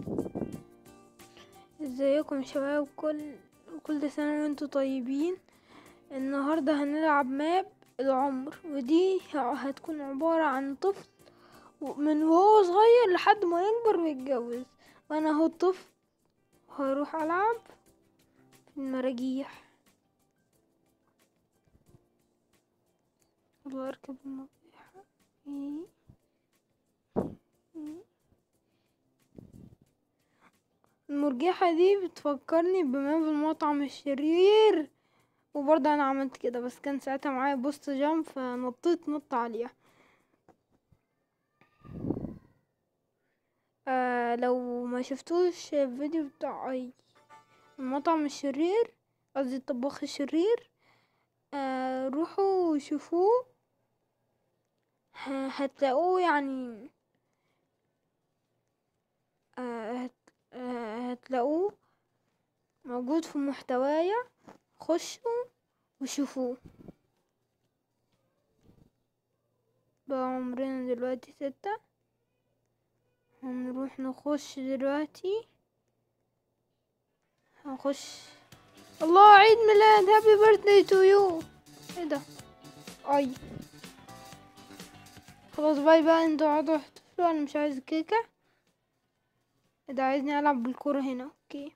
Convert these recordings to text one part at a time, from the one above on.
ازيكم يا شباب كل كل سنة وانتم طيبين النهاردة هنلعب ماب العمر ودي هتكون عبارة عن طفل من وهو صغير لحد ما يكبر ويتجوز وانا هو الطفل هروح العب في المراجيح الله اركب المراجيح إيه. إيه. المرجحة دي بتفكرني بماب المطعم الشرير وبرضه انا عملت كده بس كان ساعتها معايا بوست جامب فنطيت نط عليها آه لو ما شفتوش الفيديو بتاع اي المطعم الشرير قصدي الطباخ الشرير آه روحوا شوفوه ه- هتلاقوه يعني آه هت آه هتلاقوه موجود في محتوايا خشوا وشوفوه بقى عمرنا دلوقتي ستة هنروح نخش دلوقتي هنخش الله عيد ميلاد هابي بيرثداي تو يو ايه ده اي خلاص باي بقى انتوا اقعدوا احتفلوا انا مش عايز كيكة ايه ده عايزني العب بالكرة هنا اوكي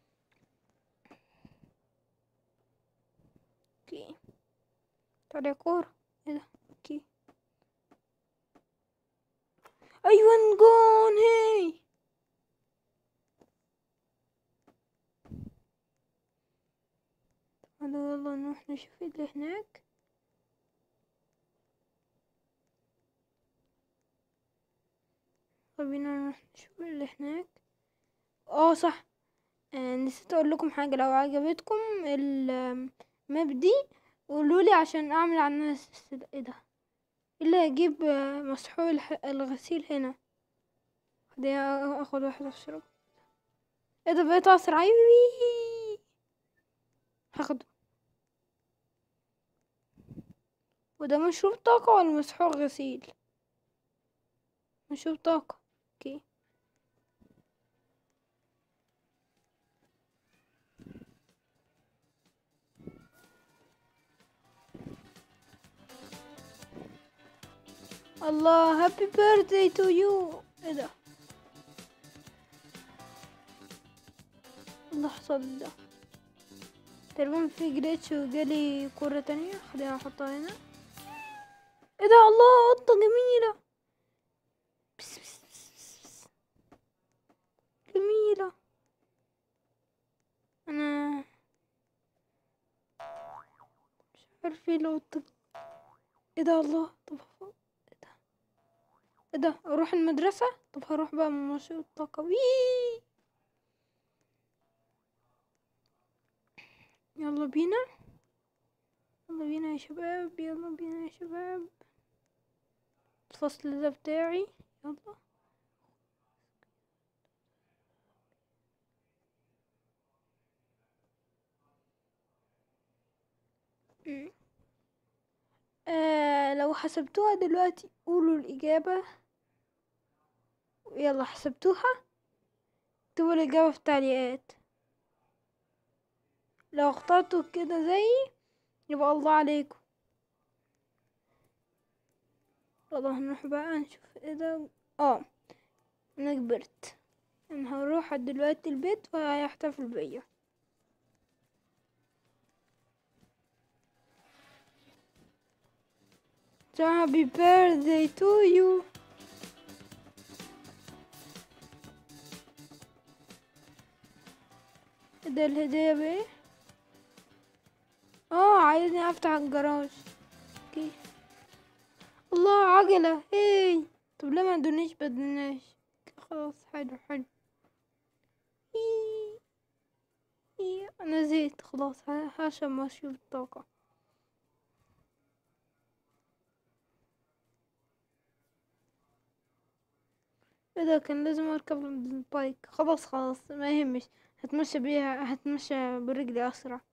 اوكي طلع كورة ايه ده اوكي ايوه جون هي تعالوا يلا نروح نشوف اللي هناك خلينا نروح نشوف اللي هناك اه صح آه نسيت اقول لكم حاجه لو عجبتكم الماب دي قولولي عشان اعمل عنها سلسله ايه ده إيه اللي هجيب آه، مسحوق الح- الغسيل هنا خليني اخد واحد اشرب ايه ده بقيت اسرع يوي هاخده وده مشروب طاقة ولا مسحوق غسيل مشروب طاقة اوكي الله هابي بيرثداي تو يو ايه ده اللي حصل ده تقريبا في جليتش وجالي كرة تانية خلينا احطها هنا ايه ده الله قطة جميلة بس بس بس بس بس. جميلة انا مش عارف ايه لو قطة ايه ده الله طب ايه ده ايه ده اروح المدرسة طب هروح بقى من مشروع الطاقة وي يلا بينا يلا بينا يا شباب يلا بينا يا شباب الفصل ده بتاعي يلا مم. آه لو حسبتوها دلوقتي قولوا الإجابة يلا حسبتوها اكتبوا الإجابة في التعليقات لو اخترتوا كده زيي يبقى الله عليكم يلا هنروح بقى نشوف ايه ده اه انا كبرت انا هروح دلوقتي البيت وهيحتفل بيا So happy birthday to you ده الهدية بايه اه عايزني افتح الجراج اوكي الله عجلة هي طب ليه ما ادونيش بدناش خلاص حلو حلو إيه. إيه. انا زهقت خلاص ه- هشرب مشروب الطاقة ايه ده كان لازم اركب البايك خلاص خلاص ما يهمش هتمشى بيها هتمشى برجلي اسرع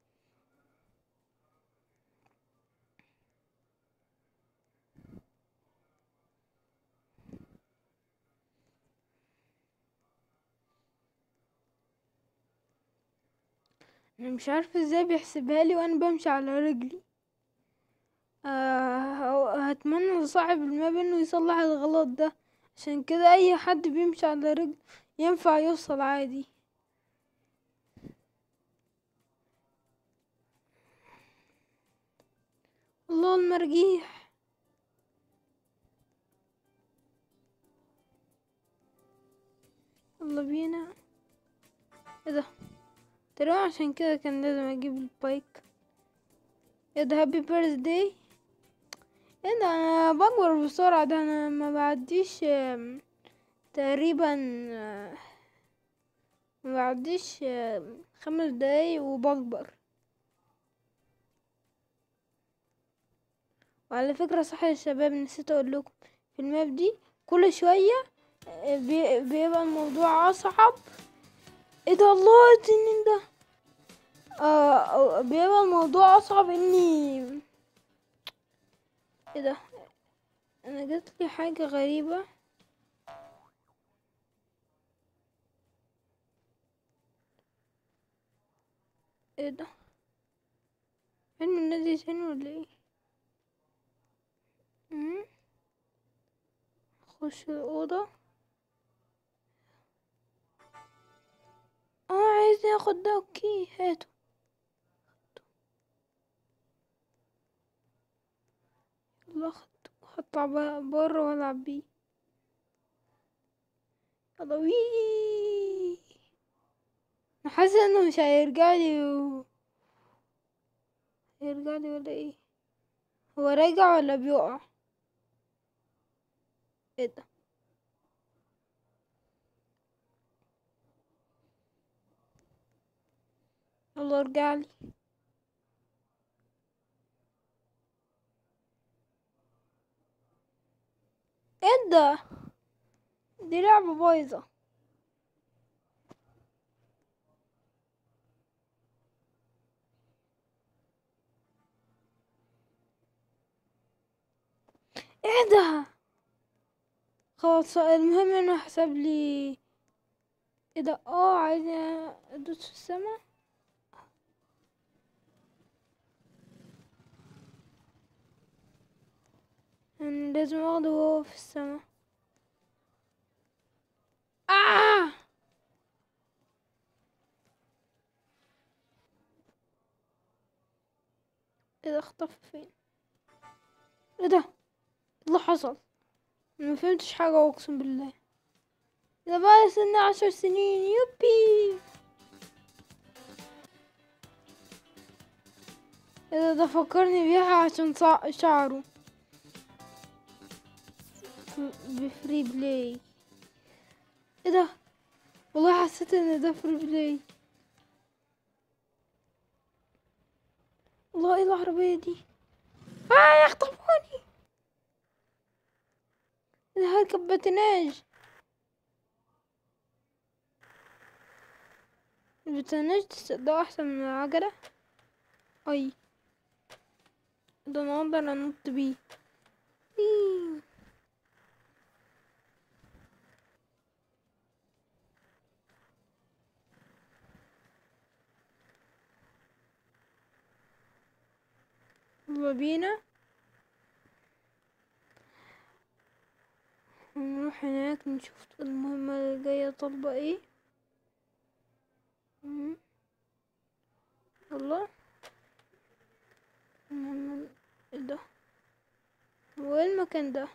أنا مش عارفة ازاي بيحسبها لي وانا بمشي على رجلي آه هتمنى لصاحب الماب انه يصلح الغلط ده عشان كده اي حد بيمشي على رجل ينفع يوصل عادي الله المرجيح يلا بينا ايه ده ترى عشان كده كان لازم اجيب البايك ايه ده هابي بيرث داي ايه ده انا بكبر بسرعة ده انا ما بعديش آم، تقريبا آه، ما بعديش آم، خمس دقايق وبكبر وعلى فكرة صح يا شباب نسيت اقول لكم في الماب دي كل شوية آه، بي- بيبقى الموضوع اصعب ايه ده الله التنين ده آه بيبقى الموضوع اصعب اني ايه ده انا جات لي حاجة غريبة ايه ده فين النادي تاني ولا ايه مم. خش الأوضة اه عايز ياخد ده اوكي هاته يلا خد هطلع ب- بره والعب بيه يلا وي انا حاسه انه مش هيرجع لي و... هيرجع لي ولا ايه هو راجع ولا بيقع ايه ده يلا ارجع لي ايه ده دي لعبة بايظة ايه ده خلاص المهم انه حسب لي ايه ده اه عايز ادوس في السما يعني لازم اخده وهو في السما آه! ايه ده اختفى فين ايه ده ايه اللي حصل ما فهمتش حاجة اقسم بالله ده بقى سن عشر سنين يوبي ايه ده ده فكرني بيها عشان صع- شعره ف- بفري بلاي ايه ده والله حسيت ان ده فري بلاي الله ايه العربية دي اه يخطفوني ده هركب باتيناج الباتيناج ده احسن من العجلة اي ده انا اقدر انط بيه إيه. يلا بينا نروح هناك نشوف المهمة اللي جاية طالبة ايه مم. يلا المهمة ايه ده هو ايه المكان ده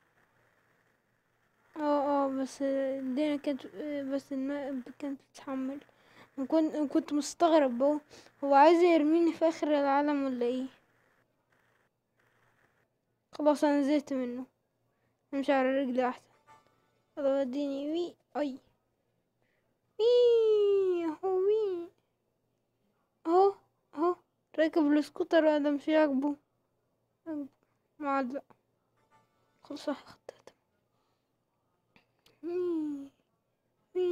اه اه بس الدنيا كانت بس الماء كانت بتتحمل وكنت كنت مستغرب هو هو عايز يرميني في اخر العالم ولا ايه خلاص انا زهقت منه امشي على رجلي احسن يلا وديني وي اي وي اهو وي اهو اهو راكب السكوتر وانا مش راكبه معلق خلاص خطيت وي وي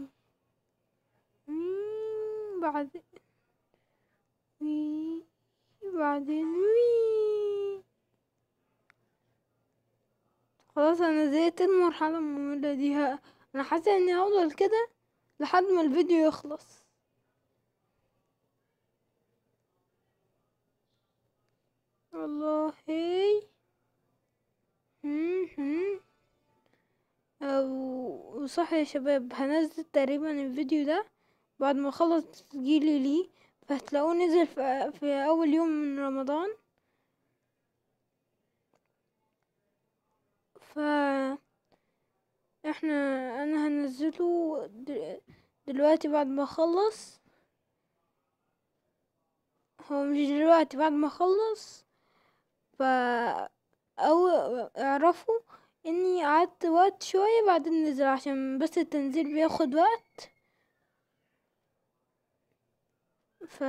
وي بعد وي بعدين وي خلاص انا زهقت المرحلة المملة دي ها. انا حاسة اني هفضل كده لحد ما الفيديو يخلص والله مهم. أو صح يا شباب هنزل تقريبا الفيديو ده بعد ما اخلص تسجيلي ليه فهتلاقوه نزل في, في اول يوم من رمضان ف احنا انا هنزله دل- دلوقتي بعد ما اخلص هو مش دلوقتي بعد ما اخلص ف او اعرفوا اني قعدت وقت شوية بعدين نزل عشان بس التنزيل بياخد وقت ف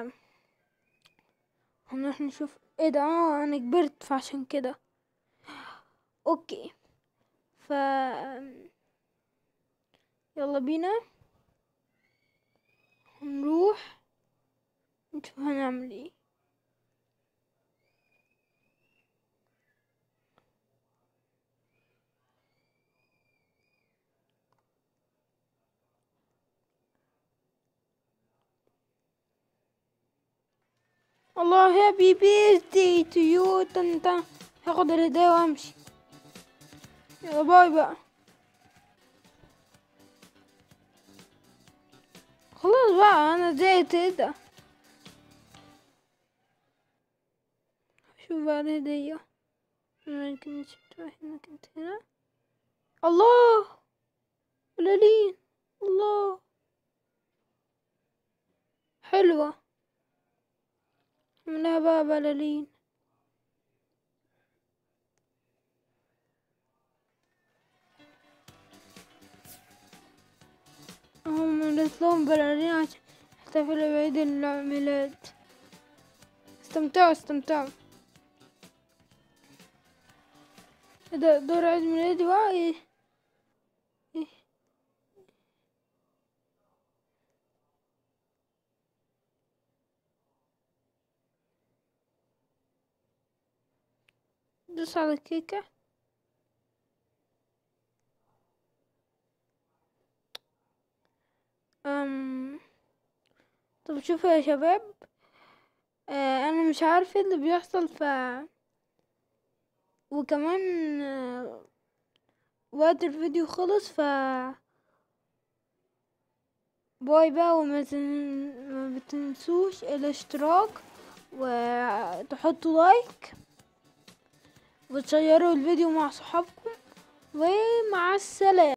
هنروح نشوف ايه ده اه انا كبرت فعشان كده اوكي ف يلا بينا هنروح نشوف هنعمل ايه الله هابي بيرثدي تو يو تنتا هاخد الهدايا وامشي يلا باي بقى خلاص بقى انا زهقت ايه ده شوف بقى الهدية ممكن شفتها هنا كنت هنا الله قليلين الله حلوة منها بقى بلالين هم نزلت لهم بلالين عشان يحتفلوا بعيد الميلاد استمتعوا استمتعوا إيه ده دور عيد ميلادي بقى ايه إيه؟ دوس على الكيكة أم... طب شوفوا يا شباب آه انا مش عارفه اللي بيحصل ف وكمان آه وقت الفيديو خلص ف باي بقى وما تن... ما بتنسوش الاشتراك وتحطوا لايك وتشيروا الفيديو مع صحابكم ومع السلامة